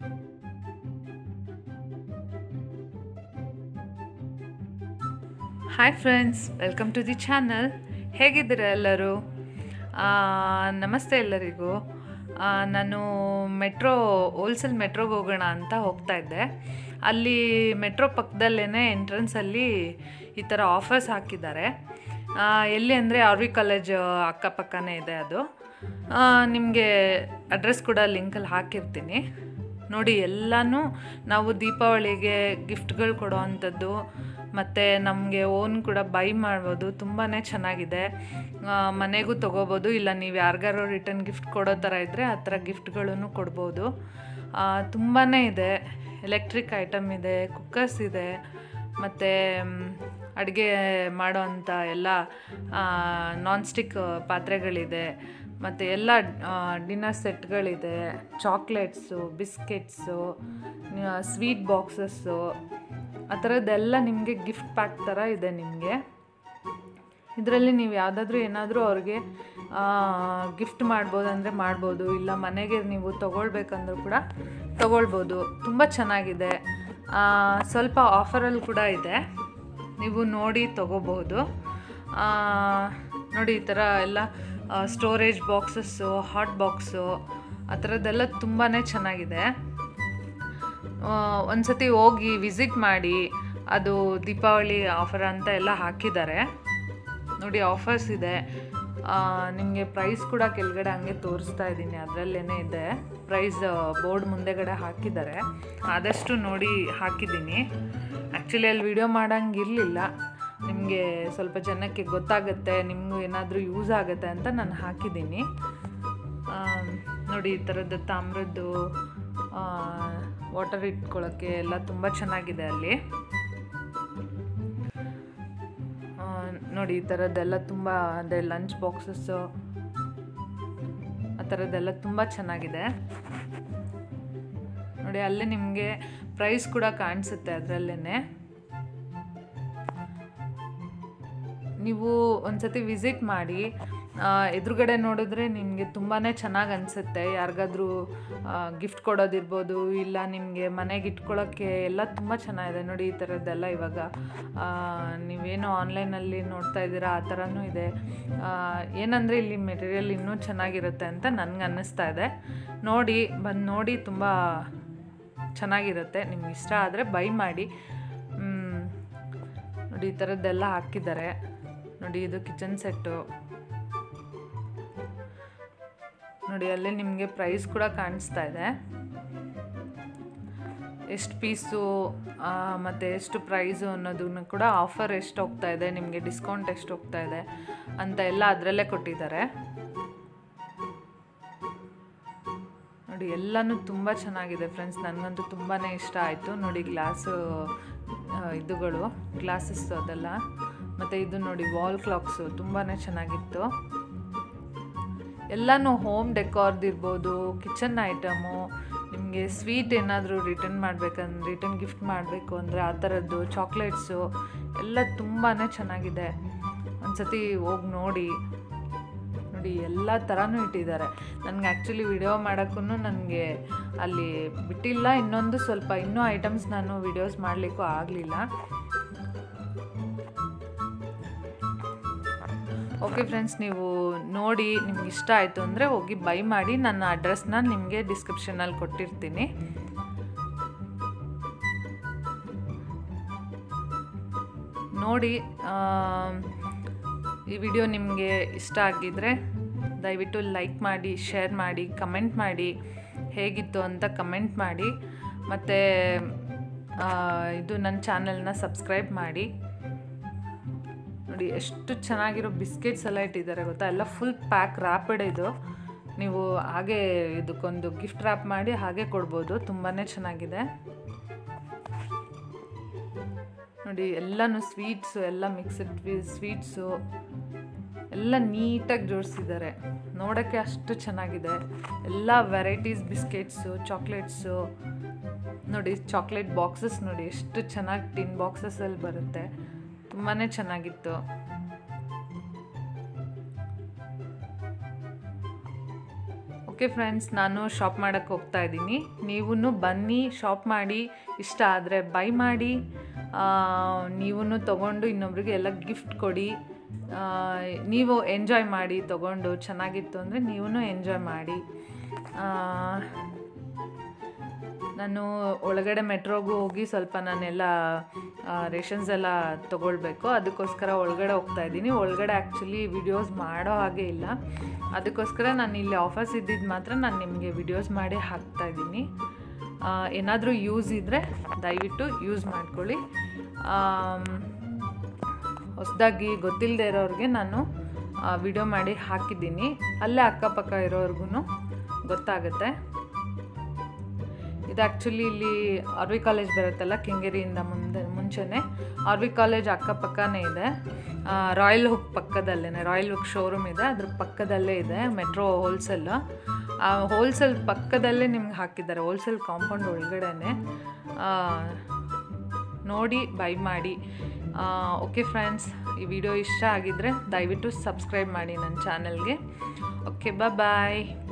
hi friends welcome to the channel ಹೇಗಿದ್ದೀರಾ ಎಲ್ಲರೂ ಆ, ನಮಸ್ತೆ ಎಲ್ಲರಿಗೂ ಆ, ನಾನು ಮೆಟ್ರೋ ಹೋಲ್ಸೇಲ್ ಮೆಟ್ರೋಗೆ ಹೋಗೋಣ ಅಂತ ಹೋಗ್ತಾ ಇದ್ದೆ ಅಲ್ಲಿ ಮೆಟ್ರೋ ಪಕ್ಕದಲ್ಲೇ ಎಂಟ್ರೆನ್ಸಲ್ಲಿ ಈ ಥರ ಆಫರ್ಸ್ ಹಾಕಿದ್ದಾರೆ ಆ, ಎಲ್ಲಿ ಅಂದರೆ ಆರ್ ವಿ ಕಾಲೇಜ್ ಅಕ್ಕಪಕ್ಕನೇ ಇದೆ ಅದು ನಿಮಗೆ ಅಡ್ರೆಸ್ ಕೂಡ ಲಿಂಕಲ್ಲಿ ಹಾಕಿರ್ತೀನಿ ನೋಡಿ ಎಲ್ಲನೂ ನಾವು ದೀಪಾವಳಿಗೆ ಗಿಫ್ಟ್ಗಳು ಕೊಡೋ ಅಂಥದ್ದು ಮತ್ತು ನಮಗೆ ಓನ್ ಕೂಡ ಬೈ ಮಾಡ್ಬೋದು ತುಂಬಾ ಚೆನ್ನಾಗಿದೆ ಆ, ಮನೆಗೂ ತೊಗೋಬೋದು ಇಲ್ಲ ನೀವು ಯಾರಿಗಾರು ರಿಟರ್ನ್ ಗಿಫ್ಟ್ ಕೊಡೋ ಥರ ಇದ್ದರೆ ಆ ಥರ ಗಿಫ್ಟ್ಗಳನ್ನು ಕೊಡ್ಬೋದು ತುಂಬಾ ಇದೆ ಎಲೆಕ್ಟ್ರಿಕ್ ಐಟಮ್ ಇದೆ ಕುಕ್ಕರ್ಸ್ ಇದೆ ಮತ್ತು ಅಡುಗೆ ಮಾಡೋ ಅಂಥ ಎಲ್ಲ ನಾನ್ ಸ್ಟಿಕ್ ಪಾತ್ರೆಗಳಿದೆ ಮತ್ತು ಎಲ್ಲ ಡಿನ್ನರ್ ಸೆಟ್ಗಳಿದೆ ಚಾಕ್ಲೇಟ್ಸು ಬಿಸ್ಕೆಟ್ಸು ಸ್ವೀಟ್ ಬಾಕ್ಸಸ್ಸು ಆ ಥರದ್ದೆಲ್ಲ ನಿಮಗೆ ಗಿಫ್ಟ್ ಪ್ಯಾಕ್ ಥರ ಇದೆ ನಿಮಗೆ ಇದರಲ್ಲಿ ನೀವು ಯಾವುದಾದ್ರೂ ಏನಾದರೂ ಅವ್ರಿಗೆ ಗಿಫ್ಟ್ ಮಾಡ್ಬೋದು ಅಂದರೆ ಮಾಡ್ಬೋದು ಇಲ್ಲ ಮನೆಗೆ ನೀವು ತೊಗೊಳ್ಬೇಕಂದ್ರೂ ಕೂಡ ತೊಗೊಳ್ಬೋದು ತುಂಬ ಚೆನ್ನಾಗಿದೆ ಆ, ಸ್ವಲ್ಪ ಆಫರಲ್ಲಿ ಕೂಡ ಇದೆ ನೀವು ನೋಡಿ ತೊಗೋಬಹುದು ಆ, ನೋಡಿ ಈ ಥರ ಎಲ್ಲ ಸ್ಟೋರೇಜ್ ಬಾಕ್ಸಸ್ಸು ಹಾಟ್ ಬಾಕ್ಸು ಆ ಥರದ್ದೆಲ್ಲ ತುಂಬಾ ಚೆನ್ನಾಗಿದೆ ಒಂದು ಸತಿ ಹೋಗಿ ವಿಸಿಟ್ ಮಾಡಿ ಅದು ದೀಪಾವಳಿ ಆಫರ್ ಅಂತ ಎಲ್ಲ ಹಾಕಿದ್ದಾರೆ ನೋಡಿ ಆಫರ್ಸ್ ಇದೆ ನಿಮಗೆ ಪ್ರೈಸ್ ಕೂಡ ಕೆಳಗಡೆ ಹಂಗೆ ತೋರಿಸ್ತಾ ಇದ್ದೀನಿ ಅದರಲ್ಲೇ ಇದೆ ಪ್ರೈಸ್ ಬೋರ್ಡ್ ಮುಂದೆಗಡೆ ಹಾಕಿದ್ದಾರೆ ಆದಷ್ಟು ನೋಡಿ ಹಾಕಿದ್ದೀನಿ ಆ್ಯಕ್ಚುಲಿ ಅಲ್ಲಿ ವಿಡಿಯೋ ಮಾಡೋಂಗಿರಲಿಲ್ಲ ನಿಮಗೆ ಸ್ವಲ್ಪ ಜನಕ್ಕೆ ಗೊತ್ತಾಗುತ್ತೆ ನಿಮಗೂ ಏನಾದರೂ ಯೂಸ್ ಆಗುತ್ತೆ ಅಂತ ನಾನು ಹಾಕಿದ್ದೀನಿ ಆ, ನೋಡಿ ಈ ಥರದ್ದು ತಾಮ್ರದ್ದು ವಾಟರ್ ಇಟ್ಕೊಳ್ಳೋಕ್ಕೆ ಎಲ್ಲ ತುಂಬ ಚೆನ್ನಾಗಿದೆ ಅಲ್ಲಿ ಆ, ನೋಡಿ ಈ ಥರದ್ದೆಲ್ಲ ತುಂಬ ಅದೇ ಲಂಚ್ ಬಾಕ್ಸಸ್ಸು ಆ ಥರದ್ದೆಲ್ಲ ತುಂಬ ಚೆನ್ನಾಗಿದೆ ನೋಡಿ ಅಲ್ಲೇ ನಿಮಗೆ ಪ್ರೈಸ್ ಕೂಡ ಕಾಣಿಸುತ್ತೆ ಅದರಲ್ಲೇ ನೀವು ಒಂದ್ಸತಿ ವಿಸಿಟ್ ಮಾಡಿ ಆ, ಎದುರುಗಡೆ ನೋಡಿದ್ರೆ ನಿಮಗೆ ತುಂಬಾ ಚೆನ್ನಾಗಿ ಅನಿಸುತ್ತೆ ಯಾರಿಗಾದ್ರೂ ಗಿಫ್ಟ್ ಕೊಡೋದಿರ್ಬೋದು ಇಲ್ಲ ನಿಮಗೆ ಮನೆಗೆ ಇಟ್ಕೊಳ್ಳೋಕ್ಕೆ ಎಲ್ಲ ತುಂಬ ಚೆನ್ನಾಗಿದೆ ನೋಡಿ ಈ ಥರದ್ದೆಲ್ಲ ಇವಾಗ ಆ, ನೀವೇನು ಆನ್ಲೈನಲ್ಲಿ ನೋಡ್ತಾ ಇದ್ದೀರಾ ಆ ಥರನೂ ಇದೆ ಆ, ಏನಂದರೆ ಇಲ್ಲಿ ಮೆಟೀರಿಯಲ್ ಇನ್ನೂ ಚೆನ್ನಾಗಿರುತ್ತೆ ಅಂತ ನನಗೆ ಅನ್ನಿಸ್ತಾ ಇದೆ ನೋಡಿ ಬಂದು ನೋಡಿ ತುಂಬ ಚೆನ್ನಾಗಿರುತ್ತೆ ನಿಮ್ಗೆ ಇಷ್ಟ ಆದರೆ ಬೈ ಮಾಡಿ ಮ್, ನೋಡಿ ಈ ಥರದ್ದೆಲ್ಲ ಹಾಕಿದ್ದಾರೆ ನೋಡಿ ಇದು ಕಿಚನ್ ಸೆಟ್ಟು ನೋಡಿ ಅಲ್ಲೇ ನಿಮಗೆ ಪ್ರೈಸ್ ಕೂಡ ಕಾಣಿಸ್ತಾ ಇದೆ ಎಷ್ಟು ಪೀಸು ಮತ್ತು ಎಷ್ಟು ಪ್ರೈಸು ಅನ್ನೋದನ್ನು ಕೂಡ ಆಫರ್ ಎಷ್ಟು ಹೋಗ್ತಾ ಇದೆ ನಿಮಗೆ ಡಿಸ್ಕೌಂಟ್ ಎಷ್ಟು ಹೋಗ್ತಾ ಇದೆ ಅಂತ ಎಲ್ಲ ಅದರಲ್ಲೇ ಕೊಟ್ಟಿದ್ದಾರೆ ನೋಡಿ ಎಲ್ಲನೂ ತುಂಬ ಚೆನ್ನಾಗಿದೆ ಫ್ರೆಂಡ್ಸ್ ನನಗಂತೂ ತುಂಬಾ ಇಷ್ಟ ಆಯಿತು ನೋಡಿ ಗ್ಲಾಸು ಇದುಗಳು ಗ್ಲಾಸಸ್ ಅದೆಲ್ಲ ಮತ್ತು ಇದು ನೋಡಿ ವಾಲ್ ಕ್ಲಾಕ್ಸು ತುಂಬಾ ಚೆನ್ನಾಗಿತ್ತು ಎಲ್ಲನೂ ಹೋಮ್ ಡೆಕೋರ್ದಿರ್ಬೋದು ಕಿಚನ್ ಐಟಮು ನಿಮಗೆ ಸ್ವೀಟ್ ಏನಾದರೂ ರಿಟರ್ನ್ ಮಾಡಬೇಕಂದ್ರೆ ರಿಟರ್ನ್ ಗಿಫ್ಟ್ ಮಾಡಬೇಕು ಅಂದರೆ ಆ ಥರದ್ದು ಚಾಕ್ಲೇಟ್ಸು ಎಲ್ಲ ತುಂಬಾ ಚೆನ್ನಾಗಿದೆ ಒಂದ್ಸತಿ ಹೋಗಿ ನೋಡಿ ನೋಡಿ ಎಲ್ಲ ಥರನೂ ಇಟ್ಟಿದ್ದಾರೆ ನನಗೆ ಆ್ಯಕ್ಚುಲಿ ವಿಡಿಯೋ ಮಾಡೋಕ್ಕೂ ನನಗೆ ಅಲ್ಲಿ ಬಿಟ್ಟಿಲ್ಲ ಇನ್ನೊಂದು ಸ್ವಲ್ಪ ಇನ್ನೂ ಐಟಮ್ಸ್ ನಾನು ವಿಡಿಯೋಸ್ ಮಾಡಲಿಕ್ಕೂ ಆಗಲಿಲ್ಲ ಓಕೆ ಫ್ರೆಂಡ್ಸ್ ನೀವು ನೋಡಿ ನಿಮ್ಗೆ ಇಷ್ಟ ಆಯಿತು ಅಂದರೆ ಹೋಗಿ ಬೈ ಮಾಡಿ ನನ್ನ ಅಡ್ರೆಸ್ನ ನಿಮಗೆ ಡಿಸ್ಕ್ರಿಪ್ಷನಲ್ಲಿ ಕೊಟ್ಟಿರ್ತೀನಿ ನೋಡಿ ಆ, ಈ ವಿಡಿಯೋ ನಿಮಗೆ ಇಷ್ಟ ಆಗಿದ್ದರೆ ದಯವಿಟ್ಟು ಲೈಕ್ ಮಾಡಿ ಶೇರ್ ಮಾಡಿ ಕಮೆಂಟ್ ಮಾಡಿ ಹೇಗಿತ್ತು ಅಂತ ಕಮೆಂಟ್ ಮಾಡಿ ಮತ್ತು ಇದು ನನ್ನ ಚಾನಲ್ನ ಸಬ್ಸ್ಕ್ರೈಬ್ ಮಾಡಿ ನೋಡಿ ಎಷ್ಟು ಚೆನ್ನಾಗಿರೋ ಬಿಸ್ಕೆಟ್ಸ್ ಎಲ್ಲ ಇಟ್ಟಿದ್ದಾರೆ ಗೊತ್ತಾ ಎಲ್ಲ ಫುಲ್ ಪ್ಯಾಕ್ ರ್ಯಾಪಿಡ್ ಇದು ನೀವು ಹಾಗೆ ಇದಕ್ಕೊಂದು ಗಿಫ್ಟ್ ರ್ಯಾಪ್ ಮಾಡಿ ಹಾಗೆ ಕೊಡ್ಬೋದು ತುಂಬಾ ಚೆನ್ನಾಗಿದೆ ನೋಡಿ ಎಲ್ಲನೂ ಸ್ವೀಟ್ಸು ಎಲ್ಲ ಮಿಕ್ಸ್ಡ್ ಸ್ವೀಟ್ಸು ಎಲ್ಲ ನೀಟಾಗಿ ಜೋಡಿಸಿದ್ದಾರೆ ನೋಡೋಕ್ಕೆ ಅಷ್ಟು ಚೆನ್ನಾಗಿದೆ ಎಲ್ಲ ವೆರೈಟೀಸ್ ಬಿಸ್ಕೆಟ್ಸು ಚಾಕ್ಲೇಟ್ಸು ನೋಡಿ ಚಾಕ್ಲೇಟ್ ಬಾಕ್ಸಸ್ ನೋಡಿ ಎಷ್ಟು ಚೆನ್ನಾಗಿ ಟಿನ್ ಬಾಕ್ಸಸ್ಸಲ್ಲಿ ಬರುತ್ತೆ ತುಂಬಾ ಚೆನ್ನಾಗಿತ್ತು ಓಕೆ ಓಕೆ ಫ್ರೆಂಡ್ಸ್ ನಾನು ಶಾಪ್ ಮಾಡೋಕ್ಕೆ ಹೋಗ್ತಾ ಇದ್ದೀನಿ ನೀವು ಬನ್ನಿ ಶಾಪ್ ಮಾಡಿ ಇಷ್ಟ ಆದರೆ ಬೈ ಮಾಡಿ ನೀವು ತೊಗೊಂಡು ಇನ್ನೊಬ್ರಿಗೆ ಎಲ್ಲ ಗಿಫ್ಟ್ ಕೊಡಿ ಆ, ನೀವು ಎಂಜಾಯ್ ಮಾಡಿ ತೊಗೊಂಡು ಚೆನ್ನಾಗಿತ್ತು ಅಂದರೆ ನೀವು ಎಂಜಾಯ್ ಮಾಡಿ ಆ, ನಾನು ಒಳಗಡೆ ಮೆಟ್ರೋಗೂ ಹೋಗಿ ಸ್ವಲ್ಪ ನಾನೆಲ್ಲ ರೇಷನ್ಸ್ ಎಲ್ಲ ತೊಗೊಳ್ಬೇಕು ಅದಕ್ಕೋಸ್ಕರ ಒಳಗಡೆ ಹೋಗ್ತಾ ಇದ್ದೀನಿ ಒಳಗಡೆ ಆ್ಯಕ್ಚುಲಿ ವಿಡಿಯೋಸ್ ಮಾಡೋ ಹಾಗೆ ಇಲ್ಲ ಅದಕ್ಕೋಸ್ಕರ ನಾನು ಇಲ್ಲಿ ಆಫರ್ಸ್ ಇದ್ದಿದ್ದು ಮಾತ್ರ ನಾನು ನಿಮಗೆ ವಿಡಿಯೋಸ್ ಮಾಡಿ ಹಾಕ್ತಾ ಇದ್ದೀನಿ ಏನಾದರೂ ಯೂಸ್ ಇದ್ದರೆ ದಯವಿಟ್ಟು ಯೂಸ್ ಮಾಡ್ಕೊಳ್ಳಿ ಹೊಸದಾಗಿ ಗೊತ್ತಿಲ್ಲದೆ ಇರೋರಿಗೆ ನಾನು ವಿಡಿಯೋ ಮಾಡಿ ಹಾಕಿದ್ದೀನಿ ಅಲ್ಲೇ ಅಕ್ಕಪಕ್ಕ ಇರೋರ್ಗು ಗೊತ್ತಾಗುತ್ತೆ ಇದು ಆ್ಯಕ್ಚುಲಿ ಇಲ್ಲಿ ಆರ್ ವಿ ಕಾಲೇಜ್ ಬರುತ್ತಲ್ಲ ಕೆಂಗೇರಿಯಿಂದ ಮುಂದೆ ಮುಂಚೆನೇ ಆರ್ ವಿ ಕಾಲೇಜ್ ಅಕ್ಕಪಕ್ಕನೇ ಇದೆ ರಾಯಲ್ ಹುಕ್ ಪಕ್ಕದಲ್ಲೇ ರಾಯಲ್ ಹುಕ್ ಶೋರೂಮ್ ಇದೆ ಅದ್ರ ಪಕ್ಕದಲ್ಲೇ ಇದೆ ಮೆಟ್ರೋ ಹೋಲ್ಸೇಲ್ ಆ ಹೋಲ್ಸೇಲ್ ಪಕ್ಕದಲ್ಲೇ ನಿಮ್ಗೆ ಹಾಕಿದ್ದಾರೆ ಹೋಲ್ಸೇಲ್ ಕಾಂಪೌಂಡ್ ಒಳಗಡೆನೆ ನೋಡಿ ಬೈ ಮಾಡಿ ಓಕೆ ಫ್ರೆಂಡ್ಸ್ ಈ ವಿಡಿಯೋ ಇಷ್ಟ ಆಗಿದ್ದರೆ ದಯವಿಟ್ಟು ಸಬ್ಸ್ಕ್ರೈಬ್ ಮಾಡಿ ನನ್ನ ಚಾನಲ್ಗೆ ಓಕೆ ಬಾಯ್